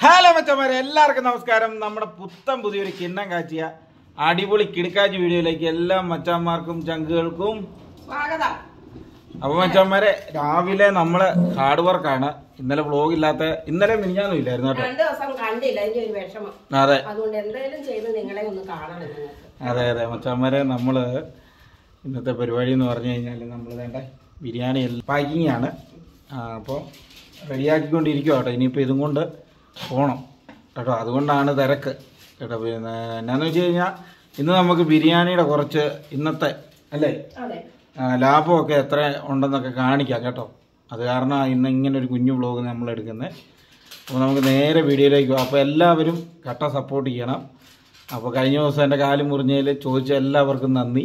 Hello മച്ചന്മാരെ എല്ലാവർക്കും നമസ്കാരം നമ്മുടെ പുത്തൻ പുതിയൊരു കിണ്ണം കാച്ചിയ അടിപൊളി കിടക്കാച്ചി വീഡിയോയിലേക്ക് എല്ലാ മച്ചാന്മാർക്കും ചങ്കുകൾക്കും സ്വാഗതം അപ്പൊ മച്ചന്മാരെ രാവിലെ നമ്മള് ഹാർഡ് വർക്കാണ് ഇന്നലെ വ്ളോഗ് ഇല്ലാത്ത ഇന്നലെ മിനിഞ്ഞാന്നും ഇല്ലായിരുന്നു കേട്ടോ രണ്ടു ദിവസം കണ്ടില്ല അതിന്റെ ഒരു വിഷമം അതെ അതുകൊണ്ട് എന്തെങ്കിലും ചെയ്ത് നിങ്ങളെ ഒന്ന് കാണണം നിങ്ങൾക്ക് അതെ അതെ മച്ചന്മാരെ നമ്മള് ഇന്നത്തെ പരിപാടി എന്ന് പറഞ്ഞു കഴിഞ്ഞാൽ നമ്മൾ വേണ്ട ബിരിയാണി പാക്കിംഗ് ആണ് അപ്പോൾ റെഡിയാക്കിക്കൊണ്ടിരിക്കുക കേട്ടോ ഇനിയിപ്പോൾ ഇതും കൊണ്ട് പോകണം കേട്ടോ അതുകൊണ്ടാണ് തിരക്ക് കേട്ടോ പിന്നെ എന്നാന്ന് വെച്ച് കഴിഞ്ഞാൽ ഇന്ന് നമുക്ക് ബിരിയാണിയുടെ കുറച്ച് ഇന്നത്തെ അല്ലേ അതെ ആ, ലാഭമൊക്കെ എത്ര ഉണ്ടെന്നൊക്കെ കാണിക്കാം കേട്ടോ അത് കാരണം ഇന്ന് ഇങ്ങനെ ഒരു കുഞ്ഞു വ്ളോഗ് നമ്മൾ എടുക്കുന്നത് അപ്പോൾ നമുക്ക് നേരെ വീഡിയോയിലേക്ക് പോകാം അപ്പോൾ എല്ലാവരും കട്ട സപ്പോർട്ട് ചെയ്യണം അപ്പോൾ കഴിഞ്ഞ ദിവസം എൻ്റെ കാല് മുറിഞ്ഞതിൽ ചോദിച്ച എല്ലാവർക്കും നന്ദി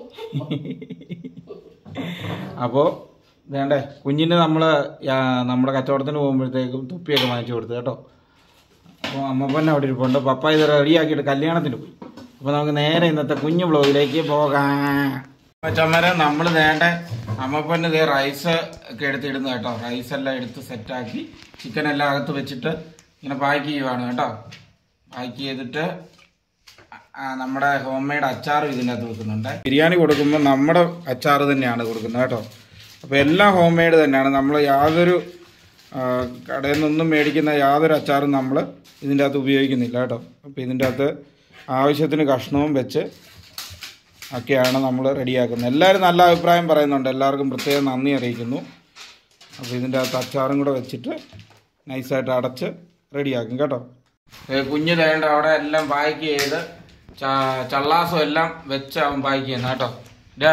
അപ്പോൾ വേണ്ടേ കുഞ്ഞിന് നമ്മൾ നമ്മുടെ കച്ചവടത്തിന് പോകുമ്പോഴത്തേക്കും തുപ്പിയൊക്കെ വാങ്ങിച്ചു കൊടുത്തു കേട്ടോ അപ്പോൾ അമ്മപ്പന്നെ അവിടെ ഇരിപ്പുണ്ട് പപ്പ ഇത് റെഡിയാക്കിയിട്ട് കല്യാണത്തിന് പോയി അപ്പോൾ നമുക്ക് നേരെ ഇന്നത്തെ കുഞ്ഞു വ്ളോഗിലേക്ക് പോകാം ചമ്മര നമ്മൾ വേണ്ട അമ്മപ്പന്നെ ഇതേ റൈസ് ഒക്കെ എടുത്തിടുന്നു കേട്ടോ റൈസ് എല്ലാം എടുത്ത് സെറ്റാക്കി ചിക്കൻ എല്ലാം അകത്ത് വെച്ചിട്ട് ഇങ്ങനെ പാക്ക് ചെയ്യുവാണ് കേട്ടോ പാക്ക് ചെയ്തിട്ട് ആ, നമ്മുടെ ഹോം മെയ്ഡ് അച്ചാർ ഇതിനകത്ത് വെക്കുന്നുണ്ട് ബിരിയാണി കൊടുക്കുമ്പോൾ നമ്മുടെ അച്ചാർ തന്നെയാണ് കൊടുക്കുന്നത് കേട്ടോ അപ്പോൾ എല്ലാം ഹോം മെയ്ഡ് തന്നെയാണ് നമ്മൾ യാതൊരു ആ, കടയിൽ നിന്നൊന്നും മേടിക്കുന്ന യാതൊരു അച്ചാറും നമ്മൾ ഇതിൻ്റെ അകത്ത് ഉപയോഗിക്കുന്നില്ല കേട്ടോ അപ്പോൾ ഇതിൻ്റെ അകത്ത് ആവശ്യത്തിന് കഷ്ണവും വെച്ച് ഒക്കെയാണ് നമ്മൾ റെഡിയാക്കുന്നത് എല്ലാവരും നല്ല അഭിപ്രായം പറയുന്നുണ്ട് എല്ലാവർക്കും പ്രത്യേകം നന്ദി അറിയിക്കുന്നു അപ്പോൾ ഇതിൻ്റെ അകത്ത് അച്ചാറും കൂടെ വെച്ചിട്ട് നൈസായിട്ട് അടച്ച് റെഡിയാക്കും കേട്ടോ ഏ, കുഞ്ഞ് തേണ്ട അവിടെ എല്ലാം പാക്ക് ചെയ്ത് ച- ചള്ളാസും എല്ലാം വെച്ച് അവൻ പാക്ക് ചെയ്യുന്ന കേട്ടോ ഡാ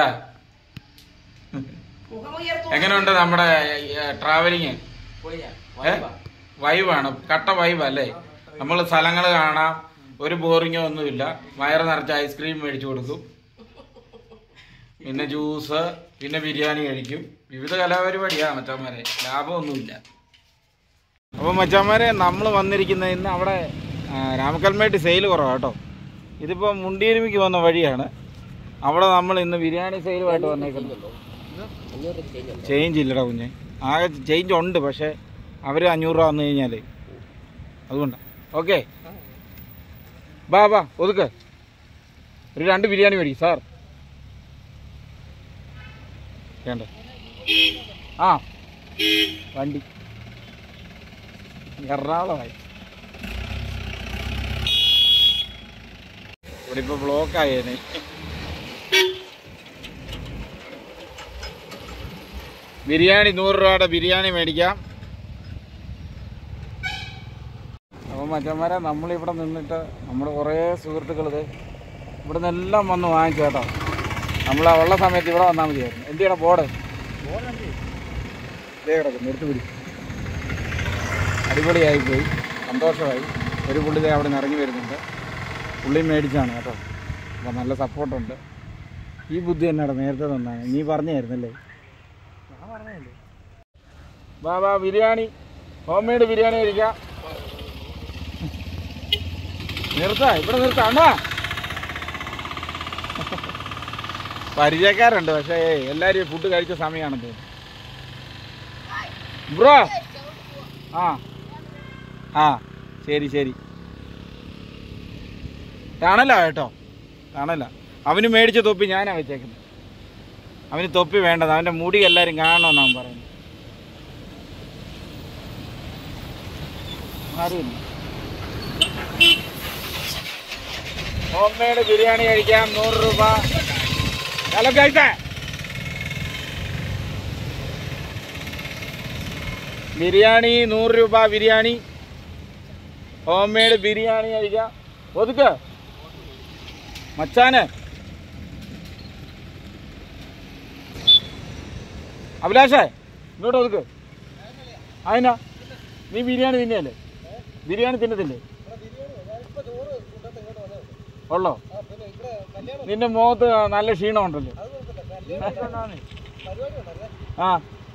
മുഖമുയർത്തു എങ്ങനെയുണ്ട് നമ്മുടെ ട്രാവലിങ് വൈബാണ് കട്ട വൈബ് അല്ലേ നമ്മൾ സ്ഥലങ്ങൾ കാണാം ഒരു ബോറിങ്ങോ ഒന്നുമില്ല വയറ് നിറച്ച് ഐസ്ക്രീം മേടിച്ചു കൊടുക്കും പിന്നെ ജ്യൂസ് പിന്നെ ബിരിയാണി കഴിക്കും വിവിധ കലാപരിപാടിയാണ് മച്ചാന്മാരെ ലാഭമൊന്നുമില്ല അപ്പോൾ മച്ചാന്മാരെ നമ്മൾ വന്നിരിക്കുന്നത് ഇന്ന് അവിടെ ആ, രാമക്കൽമേട്ട് സെയിൽ കുറവാണ് കേട്ടോ ഇതിപ്പോൾ മുണ്ടിയരുമിക്ക് വന്ന വഴിയാണ് അവിടെ നമ്മൾ ഇന്ന് ബിരിയാണി സെയിലുമായിട്ട് വന്നേക്കുന്നത് ചേഞ്ച് ഇല്ലടാ കുഞ്ഞെ ആകെ ചേഞ്ച് ഉണ്ട് പക്ഷേ അവർ അഞ്ഞൂറ് രൂപ വന്നു കഴിഞ്ഞാൽ അതുകൊണ്ടാണ് ഓക്കെ ബാ ബാ ഒതുക്ക് ഒരു രണ്ട് ബിരിയാണി മേടിക്കും സാർ വേണ്ട ആ വണ്ടി എറണാകുളമായി ഇവിടെ ഇപ്പോൾ ബ്ലോക്കായേനെ ബിരിയാണി നൂറ് രൂപയുടെ ബിരിയാണി മേടിക്കാം അപ്പോൾ മച്ചന്മാരെ നമ്മളിവിടെ നിന്നിട്ട് നമ്മൾ കുറേ സുഹൃത്തുക്കൾ ഇത് ഇവിടെ നിന്നെല്ലാം വന്ന് വാങ്ങിച്ചു കേട്ടോ നമ്മൾ ഉള്ള സമയത്ത് ഇവിടെ വന്നാൽ മതിയായിരുന്നു എന്ത് ചെയ്യണം ബോർഡ് ഇതേ കിടക്കുന്നു എടുത്തു പിടി അടിപൊളിയായി പോയി സന്തോഷമായി ഒരു പുള്ളി ദേ അവിടെ നിന്ന് ഇറങ്ങി വരുന്നുണ്ട് പുള്ളി മേടിച്ചാണ് കേട്ടോ അപ്പോൾ നല്ല സപ്പോർട്ടുണ്ട് ഈ ബുദ്ധി തന്നെയാണ് നേരത്തെ തന്നാണ് നീ പറഞ്ഞായിരുന്നല്ലേ വാ വാ ബിരിയാണി ഹോം മെയ്ഡ് ബിരിയാണി കഴിക്കാം നിർത്താ ഇവിടെ നിർത്താ അണ്ണാ പരിചയക്കാരുണ്ട് പക്ഷേ എല്ലാവരും ഫുഡ് കഴിച്ച സമയമാണെന്ന് തോന്നുന്നു ബ്രോ ആ ആ ശരി ശരി കാണല കേട്ടോ കാണല അവന് മേടിച്ച തൊപ്പി ഞാനാ വെച്ചേക്കുന്നത് അവന് തൊപ്പി വേണ്ടത് അവൻ്റെ മുടി എല്ലാവരും കാണണമെന്ന് അവൻ പറയുന്നത് അറിയില്ല ഹോം മെയ്ഡ് ബിരിയാണി കഴിക്കാം നൂറ് രൂപ ഹലോ കഴിച്ചേ ബിരിയാണി നൂറ് രൂപ ബിരിയാണി ഹോം മെയ്ഡ് ബിരിയാണി കഴിക്കാം ഒതുക്ക് മച്ചാന് അഭിലാഷേ ഇങ്ങോട്ട് ഒതുക്ക് അതിനാ നീ ബിരിയാണി തിന്നെയല്ലേ ബിരിയാണി തിന്നത്തില്ലേ ഉള്ളോ നിന്റെ മുഖത്ത് നല്ല ക്ഷീണമുണ്ടല്ലോ ആ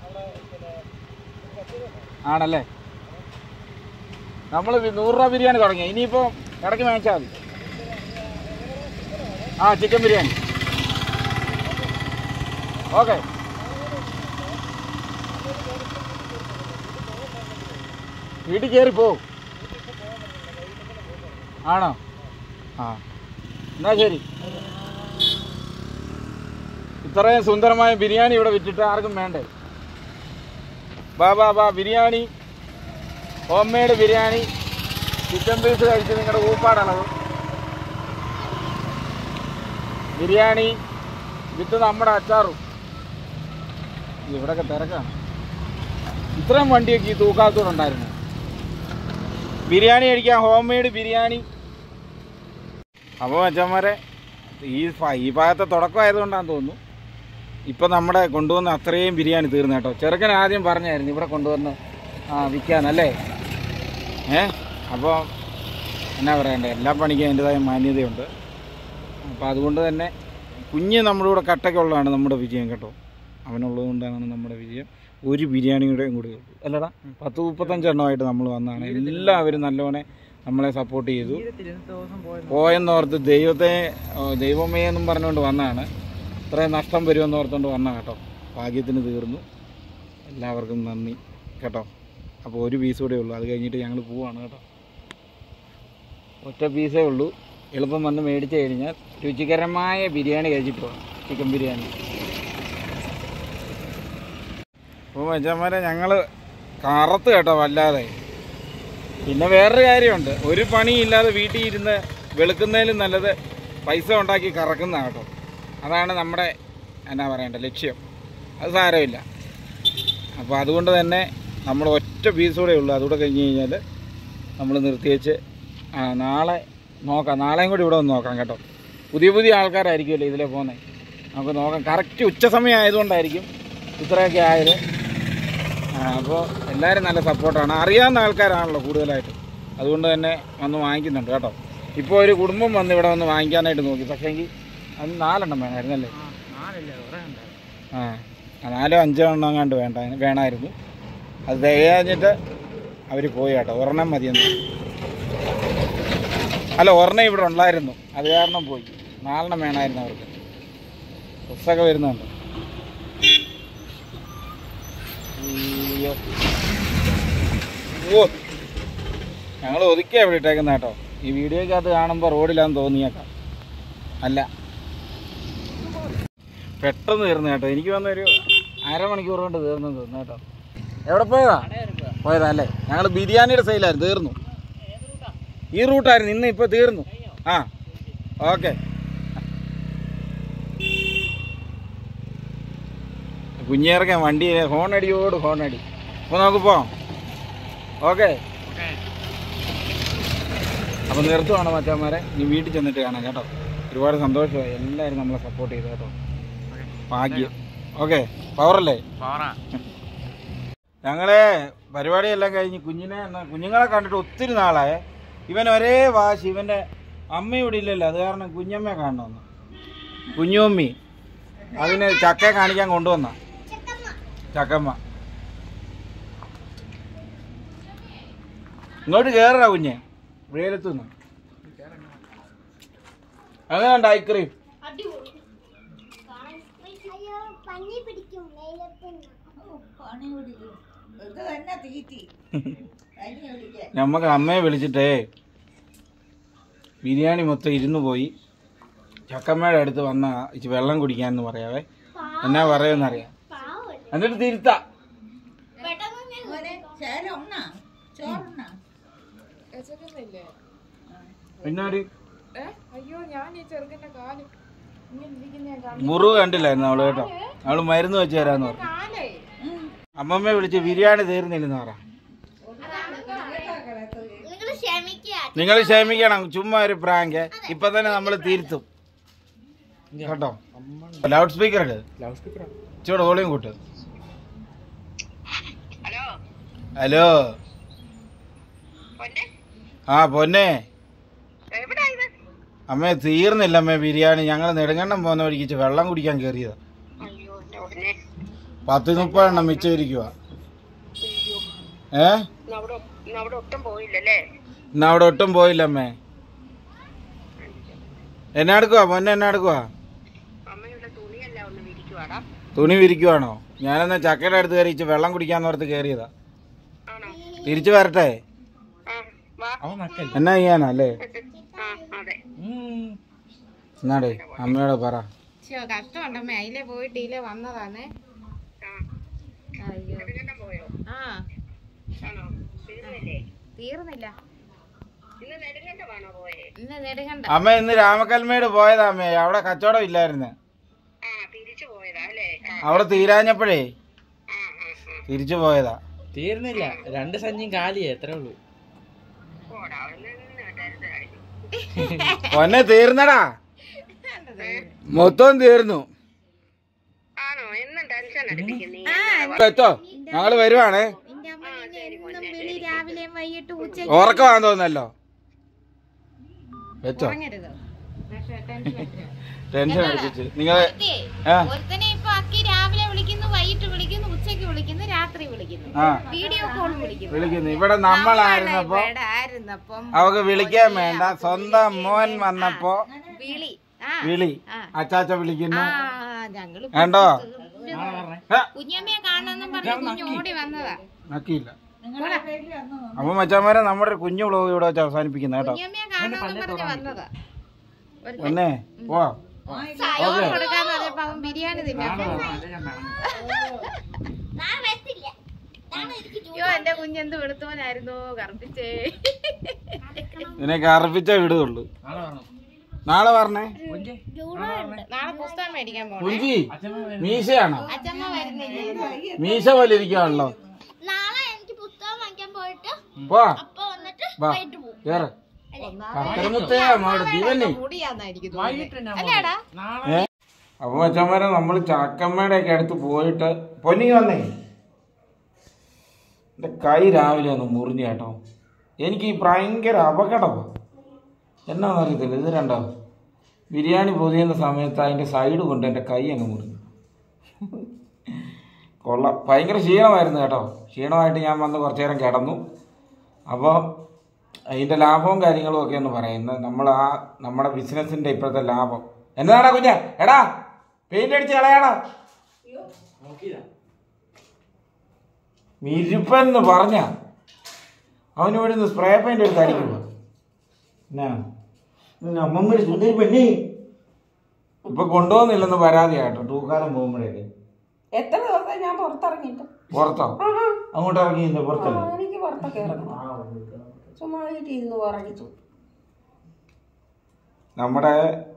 ആണല്ലേ നമ്മൾ നൂറ് രൂപ ബിരിയാണി തുടങ്ങി ഇനിയിപ്പോൾ ഇടയ്ക്ക് വാങ്ങിച്ചാൽ മതി ആ ചിക്കൻ ബിരിയാണി ഓക്കെ വീട്ടിൽ കയറി പോ ആണോ ആ എന്നാ ശരി ഇത്രയും സുന്ദരമായ ബിരിയാണി ഇവിടെ വിറ്റിട്ട് ആർക്കും വേണ്ടേ ബാ ബാ ബാ biryani home made biryani chicken piece കഴിച്ച് നിങ്ങളുടെ ഊപ്പാടളവ് ബിരിയാണി വിത്ത് നമ്മുടെ അച്ചാറും ഇവിടെയൊക്കെ തിരക്കാണ് ഇത്രയും വണ്ടിയൊക്കെ ഈ തൂക്കാത്തൂടെ ഉണ്ടായിരുന്നു ബിരിയാണി കഴിക്കാൻ ഹോം മെയ്ഡ് ബിരിയാണി അപ്പോൾ അച്ഛന്മാരെ ഈ ഫ- ഈ ഭാഗത്തെ തുടക്കമായതുകൊണ്ടാന്ന് തോന്നുന്നു ഇപ്പം നമ്മുടെ കൊണ്ടുവന്ന അത്രയും ബിരിയാണി തീർന്നു കേട്ടോ ചെറുക്കൻ ആദ്യം പറഞ്ഞായിരുന്നു ഇവിടെ കൊണ്ടുവന്ന് ആ വിൽക്കാനല്ലേ ഏ അപ്പോൾ എന്നാ പറയണ്ടേ എല്ലാ പണിക്കും അതിൻ്റെതായ മാന്യതയുണ്ട് അപ്പോൾ അതുകൊണ്ട് തന്നെ കുഞ്ഞ് നമ്മുടെ കൂടെ കട്ടയ്ക്കുള്ളതാണ് നമ്മുടെ വിജയം കേട്ടോ അവനുള്ളത് കൊണ്ടാണ് നമ്മുടെ വിജയം ഒരു ബിരിയാണിയുടെയും കൂടി ഉള്ളൂ. അല്ലടാ പത്ത് മുപ്പത്തഞ്ചെണ്ണമായിട്ട് നമ്മൾ വന്നതാണ് എല്ലാവരും നല്ലവണ്ണം നമ്മളെ സപ്പോർട്ട് ചെയ്തു പോയെന്നോർത്ത് ദൈവത്തെ ഓ, ദൈവമേ എന്നും പറഞ്ഞുകൊണ്ട് വന്നതാണ് ഇത്രയും നഷ്ടം വരുമെന്ന് ഓർത്തുകൊണ്ട് വന്ന കേട്ടോ ഭാഗ്യത്തിന് തീർന്നു എല്ലാവർക്കും നന്ദി കേട്ടോ അപ്പോൾ ഒരു പീസ് കൂടെ ഉള്ളൂ അത് കഴിഞ്ഞിട്ട് ഞങ്ങൾ പോവാണ് കേട്ടോ ഒറ്റ പീസേ ഉള്ളൂ എളുപ്പം വന്ന് മേടിച്ച് കഴിഞ്ഞാൽ രുചികരമായ ബിരിയാണി കഴിച്ചിട്ട് പോകാം ചിക്കൻ ബിരിയാണി അപ്പോൾ മച്ചന്മാരെ ഞങ്ങൾ കറത്ത് കേട്ടോ വല്ലാതെ പിന്നെ വേറൊരു കാര്യമുണ്ട് ഒരു പണിയില്ലാതെ വീട്ടിൽ ഇരുന്ന് വെളുക്കുന്നതിലും നല്ലത് പൈസ ഉണ്ടാക്കി കറക്കുന്ന കേട്ടോ അതാണ് നമ്മുടെ എന്നാ പറയണ്ട ലക്ഷ്യം അത് സാരമില്ല അപ്പോൾ അതുകൊണ്ട് തന്നെ നമ്മൾ ഒറ്റ പീസ് കൂടെ ഉള്ളൂ അതുകൂടെ കഴിഞ്ഞ് കഴിഞ്ഞാൽ നമ്മൾ നിർത്തിവെച്ച് ആ നാളെ നോക്കാം നാളെയും കൂടി ഇവിടെ ഒന്ന് നോക്കാം കേട്ടോ പുതിയ പുതിയ ആൾക്കാരായിരിക്കുമല്ലോ ഇതിലെ പോകുന്നത് നമുക്ക് നോക്കാം കറക്റ്റ് ഉച്ച സമയം ആയതുകൊണ്ടായിരിക്കും ഇത്രയൊക്കെ ആയത് അപ്പോൾ എല്ലാവരും നല്ല സപ്പോർട്ടാണ് അറിയാവുന്ന ആൾക്കാരാണല്ലോ കൂടുതലായിട്ട് അതുകൊണ്ട് തന്നെ വന്ന് വാങ്ങിക്കുന്നുണ്ട് കേട്ടോ ഇപ്പോൾ ഒരു കുടുംബം വന്ന് ഇവിടെ വന്ന് വാങ്ങിക്കാനായിട്ട് നോക്കി പക്ഷേങ്കിൽ അത് നാലെണ്ണം വേണമായിരുന്നല്ലേ ആ ആ, നാലോ അഞ്ചോ എണ്ണം കണ്ട് വേണ്ട വേണമായിരുന്നു അത് തികഞ്ഞിട്ട് അവർ പോയി കേട്ടോ ഒരെണ്ണം മതിയെന്ന് അല്ല ഒരെണ്ണം ഇവിടെ ഉണ്ടായിരുന്നു അത് കാരണം പോയി നാലെണ്ണം വേണമായിരുന്നു അവർക്ക് ബസ്സൊക്കെ വരുന്നുണ്ട് അയ്യോ. ഓ ഞങ്ങൾ ഒതുക്കിയാ ഇവിടെ ഇട്ടേക്കുന്ന കേട്ടോ ഈ വീഡിയോക്കകത്ത് കാണുമ്പോൾ റോഡിലാന്ന് തോന്നിയേക്കാം അല്ല പെട്ടെന്ന് തീർന്നു കേട്ടോ എനിക്ക് വന്നൊരു അരമണിക്കൂർ കൊണ്ട് തീർന്നു തോന്നുന്നു കേട്ടോ എവിടെ പോയതാ പോയതാ അല്ലേ ഞങ്ങൾ ബിരിയാണിയുടെ സെയിലായിരുന്നു തീർന്നു ഈ റൂട്ടായിരുന്നു ഇന്ന് ഇപ്പോൾ തീർന്നു ആ ഓക്കെ കുഞ്ഞിറക്കാൻ വണ്ടി ഹോൺ അടിയോട് ഹോൺ അടി അപ്പോൾ നമുക്ക് പോവാം ഓക്കെ അപ്പോൾ നിർത്തുവാണ് മച്ചാന്മാരെ നീ വീട്ടിൽ ചെന്നിട്ട് കാണാം കേട്ടോ ഒരുപാട് സന്തോഷമായി എല്ലാവരും നമ്മളെ സപ്പോർട്ട് ചെയ്തു കേട്ടോ ഭാഗ്യം ഓക്കെ പവറല്ലേ ഞങ്ങളെ പരിപാടിയെല്ലാം കഴിഞ്ഞ് കുഞ്ഞിനെ എന്നാ- കുഞ്ഞുങ്ങളെ കണ്ടിട്ട് ഒത്തിരി നാളായേ ഇവൻ ഒരേ വാശി ഇവൻ്റെ അമ്മ ഇവിടെ ഇല്ലല്ലോ അത് കാരണം കുഞ്ഞമ്മയെ കാണണമെന്ന് കുഞ്ഞുമ്മി അതിന് ചക്ക കാണിക്കാൻ കൊണ്ടുവന്ന ചക്കമ്മ ഇങ്ങോട്ട് കയറാ കുഞ്ഞെ വെയിലത്തുനിന്ന് അങ്ങനെയുണ്ട് ഐസ്ക്രീം അയ്യോ പനി പിടിക്കും വെയിലത്തുനിന്ന് നമുക്ക് അമ്മയെ വിളിച്ചിട്ടേ ബിരിയാണി മൊത്തം ഇരുന്ന് പോയി ചക്കമ്മയുടെ അടുത്ത് വന്ന ഇച്ചിരി വെള്ളം കുടിക്കാന്ന് പറയാവേ എന്നാ പറയുമെന്നറിയാം പാവം എന്നിട്ട് തിരുത്താ പിന്നൊരു അയ്യോ ഞാൻ ഈ ചെറുക്കന്റെ കാല് ഇങ്ങനെ ഇരിക്കുന്ന ഞാൻ കാണും. മുറിവ് കണ്ടില്ലായിരുന്നു അവള് കേട്ടോ അവള് മരുന്ന് വെച്ച് തരാന്ന് പറഞ്ഞു കാലേ അമ്മമ്മയെ വിളിച്ച് ബിരിയാണി തീർന്നില്ലെന്ന് പറ നിങ്ങൾ ക്ഷമിക്കുക നിങ്ങൾ ക്ഷമിക്കണം ചുമ്മാ ഒരു പ്രാങ്ക് ഇപ്പൊ തന്നെ നമ്മൾ തിരുത്തും കേട്ടോ ലൗഡ് സ്പീക്കർ ഇട് ഇച്ചിരി വോളിയം കൂട്ട് ഹലോ ആ പൊന്നെ അമ്മേ തീർന്നില്ല അമ്മേ ബിരിയാണി ഞങ്ങൾ നെടുങ്കണ്ണം പോകുന്ന വഴിക്ക് ഇച്ചിരി വെള്ളം കുടിക്കാൻ കയറിയതാ പത്ത് മുപ്പതെണ്ണം മിച്ചം ഇരിക്കുക ഏ ഇന്ന് അവിടെ ഒട്ടും പോയില്ല അമ്മേ എന്നാ എടുക്കുവാ പൊന്നെ എന്നാ എടുക്കുവാ തുണി വിരിക്കുവാണോ ഞാനെന്നാ ചക്കയുടെ അടുത്ത് കയറി ഇച്ചിരി വെള്ളം കുടിക്കാന്ന് ഓർത്ത് കയറിയതാ തിരിച്ചു വരട്ടെ എന്നാ ചെയ്യാനാ അല്ലേ എന്നാടേ അമ്മയോട് പറ ചോ കഷ്ടമുണ്ടമ്മേ അതിലെ പോയിട്ട് ഇതിലെ വന്നതാണേ അയ്യോ ആ തീർന്നില്ല ഇന്ന് നെടുകണ്ട അമ്മ ഇന്ന് രാമക്കൽമേട് പോയതാ അമ്മേ അവിടെ കച്ചവടം ഇല്ലായിരുന്നു അവിടെ തീരാഞ്ഞപ്പോഴേ തിരിച്ചു പോയതാ തീർന്നില്ല രണ്ട് സഞ്ചിയും കാലിയാ എത്രേ ഉള്ളൂ പൊന്നെ തീർന്നടാ മൊത്തം തീർന്നു വെച്ചോ ഞങ്ങള് വരുവാണേ എന്റെ അമ്മ നിന്നെ എന്നും വിളി രാവിലെയും വൈകിട്ട് ഉച്ച ഉറക്കമാന്ന് തോന്നല്ലോ വെച്ചോ ഉറങ്ങരുത് പക്ഷേ ടെൻഷൻ അടിച്ചു. ടെൻഷൻ അടിച്ചിട്ട് നിങ്ങളെ ആ ഒരുത്തനെ ഇപ്പൊ അക്കി രാവിലെ വിളിക്കുന്നു വൈകിട്ട് വിളിക്കുന്നു ഉച്ചയ്ക്ക് വിളിക്കുന്നു രാത്രി വിളിക്കുന്നു ആ വീഡിയോ കോൾ വിളിക്കുന്നു വിളിക്കുന്നു ഇവിടെ നമ്മളായിരുന്നപ്പോ ഇവിടെ ആയിരുന്നപ്പം അവക്ക് വിളിക്കാൻ വേണ്ട സ്വന്തം മോൻ വന്നപ്പോ വിളി ആ വിളി ആ. അച്ചാച്ച വിളിക്കുന്നു ആ ഞങ്ങള് കണ്ടോ ഏ, കുഞ്ഞമ്മയെ കാണണമെന്നും പറഞ്ഞ് കുഞ്ഞ് ഓടി വന്നതാ നക്കിയില്ല അപ്പൊ മച്ചാമാരെ നമ്മുടെ ഒരു കുഞ്ഞു വ്ളോഗ് ഇവിടെ വെച്ച് അവസാനിപ്പിക്കുന്ന കേട്ടോ കുഞ്ഞമ്മയെ കാണണമെന്നും പറഞ്ഞ് വന്നതാ ഒരു പിന്നെ പോവാ ചോറ് കൊടുക്കാന്ന് പറഞ്ഞപ്പോ അവൻ ബിരിയാണി തിന്നാൻ ഞാൻ വരത്തില്ല ഞാൻ എനിക്ക് അയ്യോ എന്റെ കുഞ്ഞെന്ത് വെളുത്തോനായിരുന്നു കറുപ്പിച്ചേ ഇതിനെ കറപ്പിച്ച വിടുകയുള്ളു നാളെ പറഞ്ഞേ നാളെ പുസ്തകം മേടിക്കാൻ പോണം കുഞ്ചി മീശയാണോ അച്ഛമ്മ വരുന്നില്ലേ മീശ പോലെ ഇരിക്കുവാണല്ലോ നാളെ എനിക്ക് പുസ്തകം വാങ്ങിക്കാൻ പോയിട്ട് പോവാ അപ്പൊ വന്നിട്ട് വാ വൈകിട്ട് പോകും കേറ് പത്തനമുത്തേ അമ്മയുടെ ജീവനെ മുടിയാന്നായിരിക്കും തോന്നുന്നത്. അല്ലേടാ ഏ അപ്പൊ മച്ചന്മാരെ നമ്മൾ ചാക്കമ്മയുടെ ഒക്കെ അടുത്ത് പോയിട്ട് പൊന്നി വന്നേ എന്റെ കൈ രാവിലെ ഒന്ന് മുറിഞ്ഞു കേട്ടോ എനിക്ക് ഈ ഭയങ്കര അപകടമാണ് എന്നാന്ന് അറിയത്തില്ല ഇത് രണ്ടോ ബിരിയാണി പൊതിയുന്ന സമയത്ത് അതിന്റെ സൈഡ് കൊണ്ട് എൻ്റെ കൈ അങ്ങ് മുറിഞ്ഞു കൊള്ളാം ഭയങ്കര ക്ഷീണമായിരുന്നു കേട്ടോ ക്ഷീണമായിട്ട് ഞാൻ വന്ന് കുറച്ചു നേരം കിടന്നു അപ്പോൾ അതിൻ്റെ ലാഭവും കാര്യങ്ങളും ഒക്കെ ഒന്ന് പറയുന്നത് നമ്മൾ ആ നമ്മുടെ ബിസിനസ്സിൻ്റെ ഇപ്പോഴത്തെ ലാഭം എന്നതാടാ കുഞ്ഞ എടാ പെയിന്റ് അടിച്ച് കളയാടാ മിരുപ്പൻ എന്ന് പറഞ്ഞ അവന് ഇവിടെ നിന്ന് സ്പ്രേ പെയിന്റ് എടുത്ത് അടിക്കുക എന്നാ അമ്മമ്മയുടെ സുന്ദരി പെണ്ണി ഇപ്പൊ കൊണ്ടുപോകുന്നില്ലെന്ന് പരാതിയാട്ടോ തൂക്കാലം പോകുമ്പോഴേക്ക് എത്ര ദിവസം ഞാൻ പുറത്തിറങ്ങിയിട്ട് പുറത്തോ ആഹാ. അങ്ങോട്ട് ഇറങ്ങിയില്ല ആ, പുറത്തല്ലേ എനിക്ക് പുറത്തൊക്കെ ഇറങ്ങണം ചുമ്മാ വീട്ടിൽ ഇരുന്ന് ഉറങ്ങിച്ചു നമ്മുടെ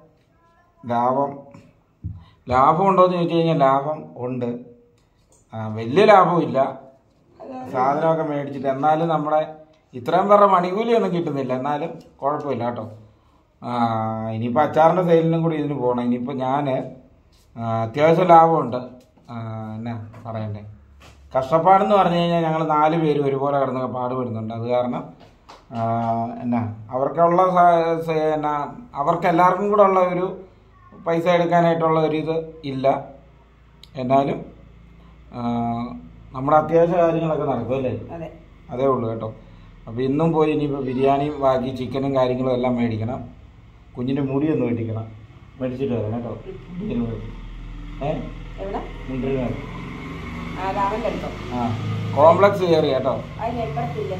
ലാഭം ലാഭം ഉണ്ടോ എന്ന് ചോദിച്ചു കഴിഞ്ഞാൽ ലാഭം ഉണ്ട് ആ, വലിയ ലാഭമില്ല സാധനമൊക്കെ മേടിച്ചിട്ട് എന്നാലും നമ്മുടെ ഇത്രയും പേരുടെ മണിക്കൂലിയൊന്നും കിട്ടുന്നില്ല എന്നാലും കുഴപ്പമില്ല കേട്ടോ ആ, ഇനിയിപ്പോൾ അച്ചാറിൻ്റെ സെയിലിനും കൂടി ഇതിന് പോകണം ഇനിയിപ്പോൾ ഞാൻ അത്യാവശ്യം ലാഭമുണ്ട് ആ, എന്നാ പറയണ്ടേ കഷ്ടപ്പാടെന്ന് പറഞ്ഞു കഴിഞ്ഞാൽ ഞങ്ങൾ നാല് പേര് ഒരുപോലെ കിടന്ന് പാടുപെടുന്നുണ്ട് അത് കാരണം ആ, എന്നാ അവർക്കുള്ള സ- സ- എന്നാ അവർക്ക് എല്ലാവർക്കും കൂടെ ഉള്ള ഒരു പൈസ എടുക്കാനായിട്ടുള്ള ഒരു ഇത് ഇല്ല എന്നാലും ആ, നമ്മുടെ അത്യാവശ്യ കാര്യങ്ങളൊക്കെ നടക്കും അല്ലേ അതെ അതേ ഉള്ളൂ കേട്ടോ അപ്പോൾ ഇന്നും പോയി ഇനിയിപ്പോൾ ബിരിയാണിയും ബാക്കി ചിക്കനും കാര്യങ്ങളും എല്ലാം മേടിക്കണം കുഞ്ഞിൻ്റെ മുടി ഒന്ന് വെട്ടിക്കണം മേടിച്ചിട്ട് വരാം കേട്ടോ മുടിയിൽ വെട്ടി. ഏ എവിടെ മുണ്ടിന് വേണം. ആ രാമൻ്റെ അടുത്തോ ആ കോംപ്ലക്സ് കയറി കേട്ടോ അതിന് എപ്പഴത്തില്ല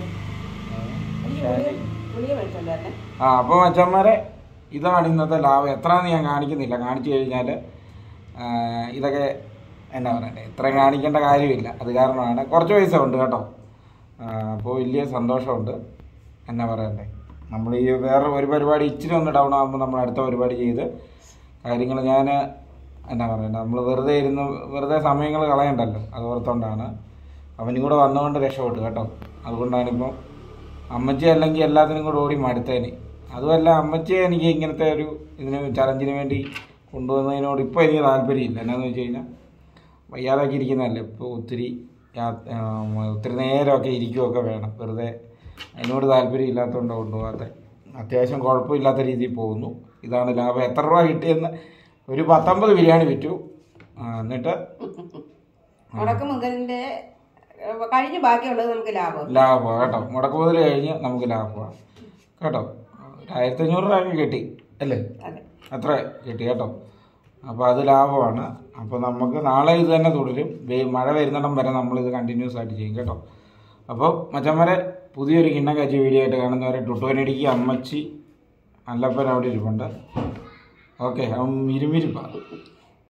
ശരി. ഗുളിക മേടിച്ചോണ്ടായിരുന്നേ ആ അപ്പോൾ മച്ചന്മാരെ ഇതാണ് ഇന്നത്തെ ലാഭം എത്രയാണെന്ന് ഞാൻ കാണിക്കുന്നില്ല കാണിച്ചു കഴിഞ്ഞാൽ ഇതൊക്കെ എന്നാ പറയണ്ടേ ഇത്ര കാണിക്കേണ്ട കാര്യമില്ല അത് കാരണമാണ് കുറച്ച് പൈസ ഉണ്ട് കേട്ടോ അപ്പോൾ വലിയ സന്തോഷമുണ്ട് എന്നാ പറയണ്ടേ നമ്മൾ ഈ വേറെ ഒരു പരിപാടി ഇച്ചിരി ഒന്ന് ഡൗൺ ആകുമ്പോൾ നമ്മൾ അടുത്ത പരിപാടി ചെയ്ത് കാര്യങ്ങൾ ഞാൻ എന്നാ പറയണ്ടേ നമ്മൾ വെറുതെ ഇരുന്ന് വെറുതെ സമയങ്ങൾ കളയണ്ടല്ലോ അത് ഓർത്തോണ്ടാണ് അവനും കൂടെ വന്നുകൊണ്ട് രക്ഷപ്പെട്ടു കേട്ടോ അതുകൊണ്ടാണിപ്പം അമ്മച്ചി അല്ലെങ്കിൽ എല്ലാത്തിനും കൂടെ ഓടി മടുത്തേന് അതുമല്ല അമ്മച്ചിയെ എനിക്ക് ഇങ്ങനത്തെ ഒരു ഇതിന് ചലഞ്ചിന് വേണ്ടി കൊണ്ടുവന്നതിനോട് ഇപ്പോൾ എനിക്ക് താല്പര്യമില്ല എന്നാന്ന് വെച്ച് കഴിഞ്ഞാൽ വയ്യാതൊക്കെ ഇരിക്കുന്നതല്ലേ ഇപ്പോൾ ഒത്തിരി യാ- ആ, ഒത്തിരി നേരമൊക്കെ ഇരിക്കുകയൊക്കെ വേണം വെറുതെ അതിനോട് താല്പര്യം ഇല്ലാത്തതുകൊണ്ട് കൊണ്ടുപോകാത്ത അത്യാവശ്യം കുഴപ്പമില്ലാത്ത രീതിയിൽ പോകുന്നു ഇതാണ് ലാഭം എത്ര രൂപ കിട്ടിയെന്ന് ഒരു പത്തൊമ്പത് ബിരിയാണി വിറ്റു ആ, എന്നിട്ട് മുടക്ക് മുതലിന്റെ ഏഹ്, കഴിഞ്ഞ് ബാക്കിയുള്ളത് നമുക്ക് ലാഭം ലാഭമാണ് കേട്ടോ മുടക്ക് മുതൽ കഴിഞ്ഞ് നമുക്ക് ലാഭമാണ് കേട്ടോ ഒരു ആയിരത്തി അഞ്ഞൂറ് രൂപ കിട്ടി അല്ലേ അതെ അത്ര കിട്ടി കേട്ടോ അപ്പോൾ അത് ലാഭമാണ് അപ്പോൾ നമുക്ക് നാളെ ഇത് തന്നെ തുടരും വേ- മഴ വരുന്നിടം വരെ നമ്മളിത് കണ്ടിന്യൂസ് ആയിട്ട് ചെയ്യും കേട്ടോ അപ്പോൾ മച്ചന്മാരെ പുതിയൊരു കിണ്ണം കച്ചി വീഡിയോ ആയിട്ട് കാണുന്നവരെ ടുട്ടുവനടിക്ക് അമ്മച്ചി അല്ലപ്പൻ അവിടെ ഇരിപ്പുണ്ട് ഓക്കെ അവൻ ഇരുമിരിപ്പാ